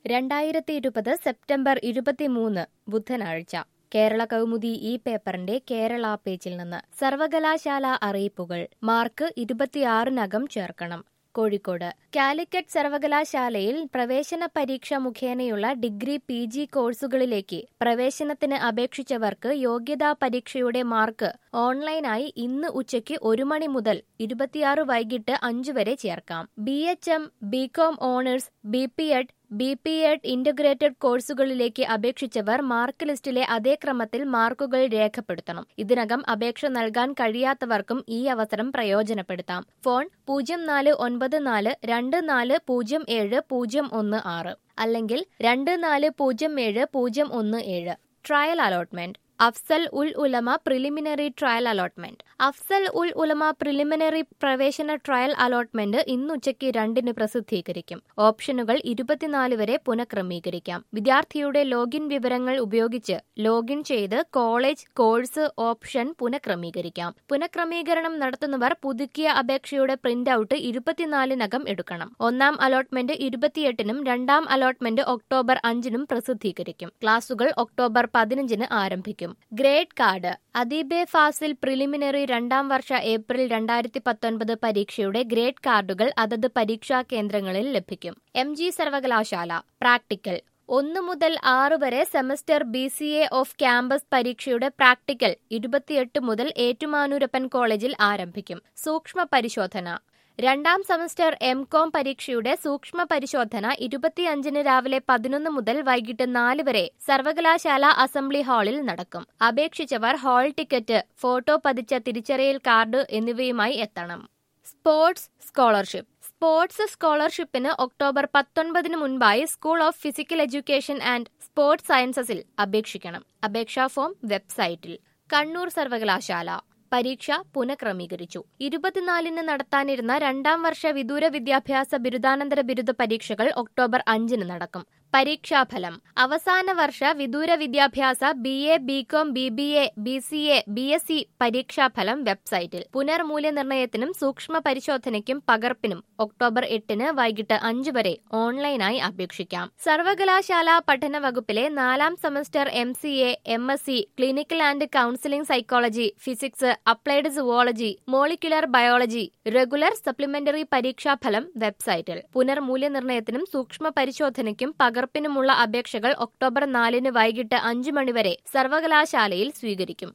രണ്ടായിരത്തി ഇരുപത് സെപ്റ്റംബർ ഇരുപത്തിമൂന്ന് ബുധനാഴ്ച കേരള കൗമുദി ഈ പേപ്പറിന്റെ കേരള പേജിൽ നിന്ന് സർവകലാശാല അറിയിപ്പുകൾ മാർക്ക് ഇരുപത്തിയാറിനകം ചേർക്കണം കോഴിക്കോട് കാലിക്കറ്റ് സർവകലാശാലയിൽ പ്രവേശന പരീക്ഷ മുഖേനയുള്ള ഡിഗ്രി പി ജി കോഴ്സുകളിലേക്ക് പ്രവേശനത്തിന് അപേക്ഷിച്ചവർക്ക് യോഗ്യതാ പരീക്ഷയുടെ മാർക്ക് ഓൺലൈനായി ഇന്ന് ഉച്ചയ്ക്ക് ഒരു മണി മുതൽ ഇരുപത്തിയാറ് വൈകിട്ട് അഞ്ചു വരെ ചേർക്കാം B H M B Com honours B P Ed B P Ed integrated കോഴ്സുകളിലേക്ക് അപേക്ഷിച്ചവർ മാർക്ക് ലിസ്റ്റിലെ അതേ ക്രമത്തിൽ മാർക്കുകൾ രേഖപ്പെടുത്തണം ഇതിനകം അപേക്ഷ നൽകാൻ കഴിയാത്തവർക്കും ഈ അവസരം പ്രയോജനപ്പെടുത്താം ഫോൺ പൂജ്യം നാല് ഒൻപത് നാല് രണ്ട് നാല് പൂജ്യം ഏഴ് പൂജ്യം ഒന്ന് ആറ് അല്ലെങ്കിൽ രണ്ട് നാല് പൂജ്യം ഏഴ് പൂജ്യം ഒന്ന് ഏഴ് ട്രയൽ അലോട്ട്മെന്റ് അഫ്സൽ ഉൽ ഉലമ പ്രിലിമിനറി ട്രയൽ അലോട്ട്മെന്റ് അഫ്സൽ ഉൽ ഉലമ പ്രിലിമിനറി പ്രവേശന ട്രയൽ അലോട്ട്മെന്റ് ഇന്നുച്ചയ്ക്ക് രണ്ടിന് പ്രസിദ്ധീകരിക്കും ഓപ്ഷനുകൾ ഇരുപത്തിനാല് വരെ പുനഃക്രമീകരിക്കാം വിദ്യാർത്ഥിയുടെ ലോഗിൻ വിവരങ്ങൾ ഉപയോഗിച്ച് ലോഗിൻ ചെയ്ത് കോളേജ് കോഴ്സ് ഓപ്ഷൻ പുനഃക്രമീകരിക്കാം പുനഃക്രമീകരണം നടത്തുന്നവർ പുതുക്കിയ അപേക്ഷയുടെ പ്രിന്റ് ഔട്ട് ഇരുപത്തിനാലിനകം എടുക്കണം ഒന്നാം അലോട്ട്മെന്റ് ഇരുപത്തിയെട്ടിനും രണ്ടാം അലോട്ട്മെന്റ് ഒക്ടോബർ അഞ്ചിനും പ്രസിദ്ധീകരിക്കും ക്ലാസുകൾ ഒക്ടോബർ പതിനഞ്ചിന് ആരംഭിക്കും ഗ്രേഡ് കാർഡ് അദീബെ ഫാസിൽ പ്രിലിമിനറി രണ്ടാം വർഷ ഏപ്രിൽ രണ്ടായിരത്തി പത്തൊൻപത് പരീക്ഷയുടെ ഗ്രേഡ് കാർഡുകൾ അതത് പരീക്ഷാ കേന്ദ്രങ്ങളിൽ ലഭിക്കും എം ജി സർവകലാശാല പ്രാക്ടിക്കൽ ഒന്ന് മുതൽ ആറ് വരെ semester B C A off campus പരീക്ഷയുടെ പ്രാക്ടിക്കൽ ഇരുപത്തിയെട്ട് മുതൽ ഏറ്റുമാനൂരപ്പൻ കോളേജിൽ ആരംഭിക്കും സൂക്ഷ്മ പരിശോധന രണ്ടാം സെമസ്റ്റർ എം കോം പരീക്ഷയുടെ സൂക്ഷ്മ പരിശോധന ഇരുപത്തിയഞ്ചിന് രാവിലെ പതിനൊന്ന് മുതൽ വൈകിട്ട് നാല് വരെ സർവകലാശാല അസംബ്ലി ഹാളിൽ നടക്കും അപേക്ഷിച്ചവർ ഹാൾ ടിക്കറ്റ് ഫോട്ടോ പതിച്ച തിരിച്ചറിയൽ കാർഡ് എന്നിവയുമായി എത്തണം സ്പോർട്സ് സ്കോളർഷിപ്പ് സ്പോർട്സ് സ്കോളർഷിപ്പിന് ഒക്ടോബർ പത്തൊൻപതിന് മുൻപായി school of physical education and sports സയൻസസിൽ അപേക്ഷിക്കണം അപേക്ഷാ ഫോം വെബ്സൈറ്റിൽ കണ്ണൂർ സർവകലാശാല പരീക്ഷ പുനഃക്രമീകരിച്ചു ഇരുപത്തിനാലിന് നടത്താനിരുന്ന രണ്ടാം വർഷ വിദൂര വിദ്യാഭ്യാസ ബിരുദാനന്തര ബിരുദ പരീക്ഷകൾ ഒക്ടോബർ അഞ്ചിന് നടക്കും പരീക്ഷാഫലം അവസാന വർഷ വിദൂര വിദ്യാഭ്യാസ B A B Com B B A B C A B S C പരീക്ഷാഫലം വെബ്സൈറ്റിൽ പുനർമൂല്യനിർണ്ണയത്തിനും സൂക്ഷ്മ പരിശോധനയ്ക്കും പകർപ്പിനും ഒക്ടോബർ എട്ടിന് വൈകിട്ട് അഞ്ച് വരെ ഓൺലൈനായി അപേക്ഷിക്കാം സർവകലാശാല പഠന വകുപ്പിലെ നാലാം semester M C A M S C clinical and counselling psychology physics applied zoology molecular biology regular supplementary പരീക്ഷാഫലം വെബ്സൈറ്റിൽ പുനർമൂല്യനിർണ്ണയത്തിനും സൂക്ഷ്മ പരിശോധനയ്ക്കും പകർപ്പിനുമുള്ള അപേക്ഷകൾ ഒക്ടോബർ നാലിന് വൈകിട്ട് അഞ്ച് മണിവരെ സർവകലാശാലയിൽ സ്വീകരിക്കും